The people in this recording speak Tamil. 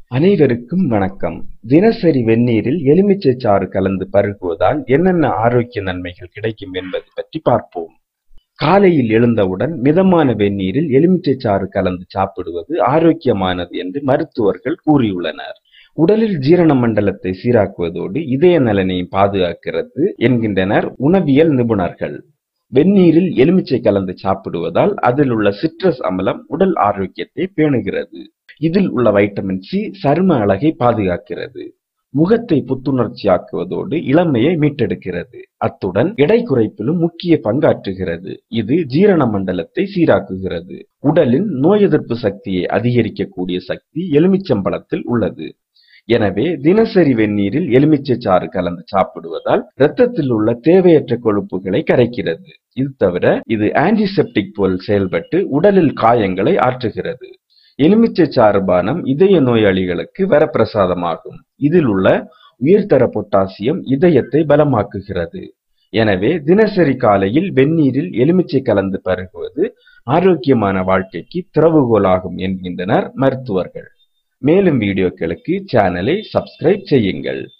அனைவருக்கும் வணக்கம் தினசரி வெந்நீரில் எலுமிச்சை சாறு கலந்து பருகுவதால் என்னென்ன ஆரோக்கிய நன்மைகள் கிடைக்கும் என்பது பற்றி பார்ப்போம் காலையில் எழுந்தவுடன் மிதமான வெந்நீரில் எலுமிச்சை சாறு கலந்து சாப்பிடுவது ஆரோக்கியமானது என்று மருத்துவர்கள் கூறியுள்ளனர் உடலில் ஜீரண மண்டலத்தை சீராக்குவதோடு இதய நலனையும் பாதுகாக்கிறது என்கின்றனர் உணவியல் நிபுணர்கள் வெந்நீரில் எலுமிச்சை கலந்து சாப்பிடுவதால் அதில் உள்ள சிட்ரஸ் அமிலம் உடல் ஆரோக்கியத்தை பேணுகிறது இதில் உள்ள வைட்டமின் சி சரும அழகை பாதுகாக்கிறது முகத்தை புத்துணர்ச்சியாக்குவதோடு இளமையை மீட்டெடுக்கிறது அத்துடன் எடை குறைப்பிலும் முக்கிய பங்காற்றுகிறது இது ஜீரண மண்டலத்தை சீராக்குகிறது உடலின் நோய் எதிர்ப்பு சக்தியை அதிகரிக்கக்கூடிய சக்தி எலுமிச்சம்பழத்தில் உள்ளது எனவே தினசரி வெந்நீரில் எலுமிச்சை சாறு கலந்து சாப்பிடுவதால் இரத்தத்தில் உள்ள தேவையற்ற கொழுப்புகளை கரைக்கிறது இது தவிர இது ஆன்டிசெப்டிக் போல் செயல்பட்டு உடலில் காயங்களை ஆற்றுகிறது எலுமிச்சை சாறு பானம் இதய நோயாளிகளுக்கு வரப்பிரசாதமாகும் இதில் உள்ள உயர்தர பொட்டாசியம் இதயத்தை பலமாக்குகிறது எனவே தினசரி காலையில் வெந்நீரில் எலுமிச்சை கலந்து பருகுவது ஆரோக்கியமான வாழ்க்கைக்கு திறவுகோலாகும் என்கின்றனர் மருத்துவர்கள் மேலும் வீடியோக்களுக்கு சேனலை சப்ஸ்கிரைப் செய்யுங்கள்